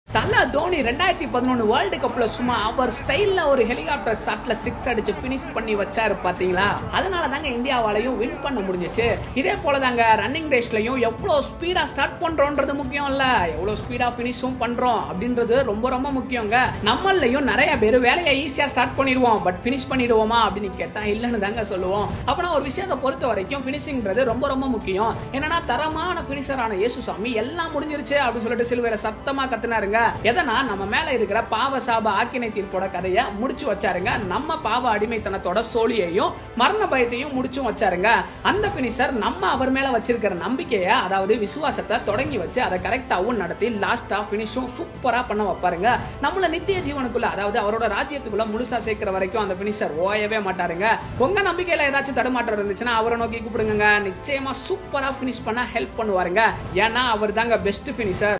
தல தோனி ரெண்டாயிரத்தி பதினொன்று வேர்ல்டு கப்ல சும்மா அவர் ஸ்டைல்ல ஒரு ஹெலிகாப்டர் ஷாட்ல சிக்ஸ் அடிச்சு ஃபினிஷ் பண்ணி வச்சாரு பாத்தீங்களா அதனால தாங்க இந்தியாவாலையும் வின் பண்ண முடிஞ்சுச்சு இதே போல தாங்க ரன்னிங் ரேஸ்லயும் எவ்வளவு ஸ்பீடா ஸ்டார்ட் பண்றோன்றது முக்கியம் இல்ல எவ்வளவு ஸ்பீடா ஃபினிஷும் பண்றோம் அப்படின்றது ரொம்ப ரொம்ப முக்கியங்க நம்மளையும் நிறைய பேர் வேலையை ஈஸியா ஸ்டார்ட் பண்ணிடுவோம் பட் ஃபினிஷ் பண்ணிடுவோமா அப்படின்னு கேட்டா இல்லைன்னு தாங்க சொல்லுவோம் அப்பனா ஒரு விஷயத்தை பொறுத்த வரைக்கும் ஃபினிஷிங்ன்றது ரொம்ப ரொம்ப முக்கியம் என்னன்னா தரமான ஃபினிஷரான இயேசுசாமி எல்லாம் முடிஞ்சிருச்சு அப்படின்னு சொல்லிட்டு சிலுவையில சத்தமா கத்துனாருங்க எதனா நம்ம மேல இருக்கிற பாவ சாப ஆக்கினை தீர்ப்போட கதையை முடிச்சு வச்சாருங்க நம்ம பாவ அடிமைத்தனத்தோட சோழியையும் மரண பயத்தையும் முடிச்சும் வச்சாருங்க அந்த பினிஷர் நம்ம அவர் மேல வச்சிருக்கிற நம்பிக்கையை அதாவது விசுவாசத்தை தொடங்கி வச்சு அதை கரெக்டாகவும் நடத்தி லாஸ்டா பினிஷும் சூப்பரா பண்ண வைப்பாருங்க நம்மள நித்திய ஜீவனுக்குள்ள அதாவது அவரோட ராஜ்யத்துக்குள்ள முழுசா சேர்க்கிற வரைக்கும் அந்த பினிஷர் ஓயவே மாட்டாருங்க உங்க நம்பிக்கையில ஏதாச்சும் தடுமாற்றம் இருந்துச்சுன்னா அவரை நோக்கி கூப்பிடுங்க நிச்சயமா சூப்பரா பினிஷ் பண்ண ஹெல்ப் பண்ணுவாருங்க ஏன்னா அவர் தாங்க பெஸ்ட் பினிஷர்